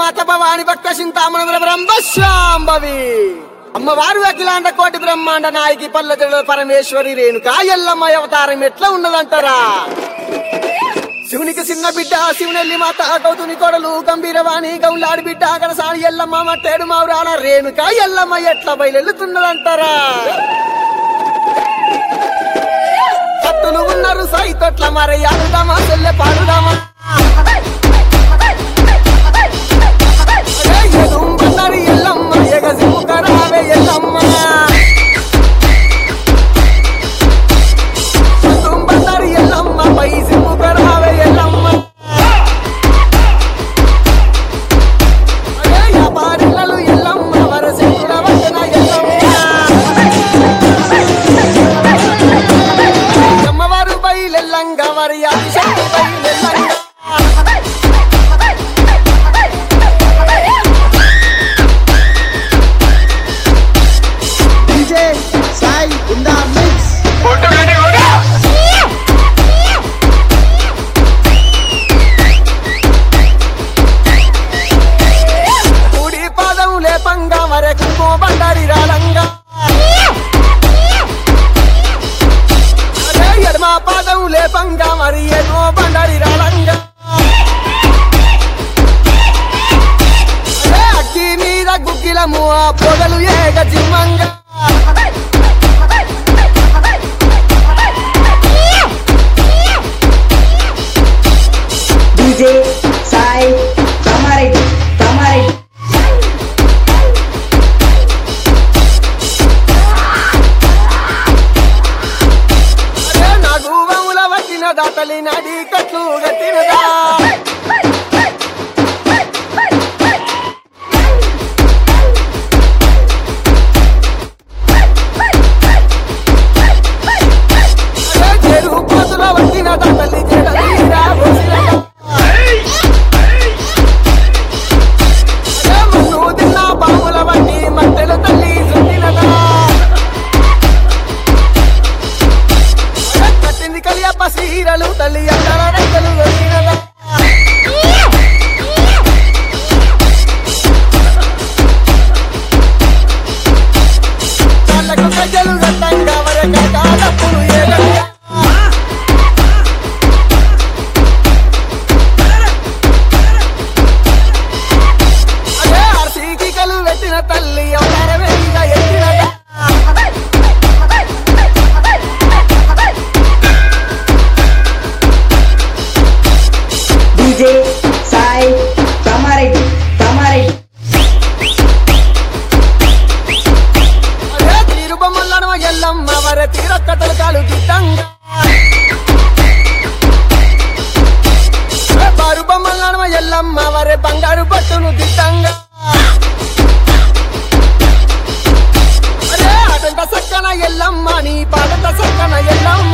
జగన్మాత భవాని భక్త చింతామణ బ్రహ్మశాంభవి అమ్మవారు అఖిలాండ కోటి బ్రహ్మాండ నాయకి పల్లె పరమేశ్వరి రేణుక ఎల్లమ్మ అవతారం ఎట్లా ఉన్నదంటారా శివునికి చిన్న బిడ్డ శివునెల్లి మాత కౌతుని కొడలు గంభీరవాణి గౌలాడి బిడ్డ కనసాని ఎల్లమ్మ మట్టేడు మావురాల రేణుక ఎల్లమ్మ ఎట్లా బయలుతున్నదంటారా కత్తులు ఉన్నారు సైతొట్ల మరి ఆడుదామా చెల్లె పాడుదామా అరే ఎదుంబన్నరి ఎల్లమ్మ ఎగసి ముఖరావే ఎల్లమ్మ ఎదుంబన్నరి ఎల్లమ్మ పైసి ముఖరావే ఎల్లమ్మ అరే వ్యాపారిల్లలు ఎల్లమ్మ వరసింగుడ వచన ఎల్లమ్మ అమ్మవారు బయలెల్లంగా మరి అతిశక్తి బయలెల్లంగా DJ Sai in the mix. కుడి పాదం లేపంగా మరెక్కు బండారి రాలంగా అరే ఎడమ పాదం లేపంగా మరి ఎడమ బండారి రాలంగా అరే అగ్గి మీద గుగ్గిలము ఆ పొగలు ఏగ జిమ్మంగా DJ Sai Kamaredu Kamaredu అరే నాకు వముల వచ్చినదా తల్లి నడి కట్లు గట్టినదా అరే చెరువు కోతుల వచ్చినదా తల్లి చెడలీరా పోసినదా అరే మన్ను తిన్న పాముల వంటి మట్టెలు తల్లి చుట్టినదా అరే కట్టింది కలియప్ప సీరలు తల్లి అక్కడ రెక్కలు వచ్చినదా కాళ్ళకు గజ్జలు గట్టంగా వరక కాలప్పులు ఏగంగా అదే ఆర్సీకి కలు పెట్టిన తల్లి అవతారమేగా ఎత్తినదా DJ Sai Kamaredu Kamaredu అదే తీరు బొమ్మలను ఎల్లమ్మ వర తీరొక్కతలు కాలు దిద్దంగా బారు బొమ్మలను ఎల్లమ్మ వరే బంగారు పట్టును దిద్దంగా అరే అటంత సక్కన ఎల్లమ్మ నీ పాటంత సక్కన ఎల్లమ్మ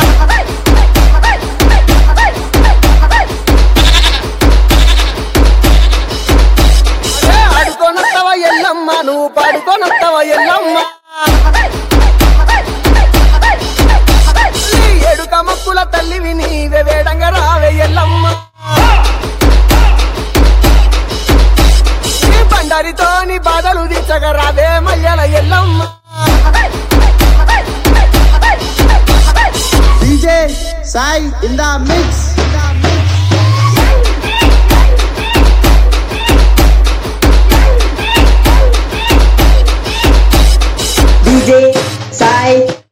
అరే ఆడుకోనొత్తవ ఎల్లమ్మ నువ్వు పాడుకోనొత్తవ ఎల్లమ్మ తల్లి ఏడుక మక్కుల తల్లివి నీవే వేడంగా రావే ఎల్లమ్మ నీ బండారితో నీ బాధలు తీర్చగా రావే మల్లెల Yellamma DJ Sai in the mix. DJ Sai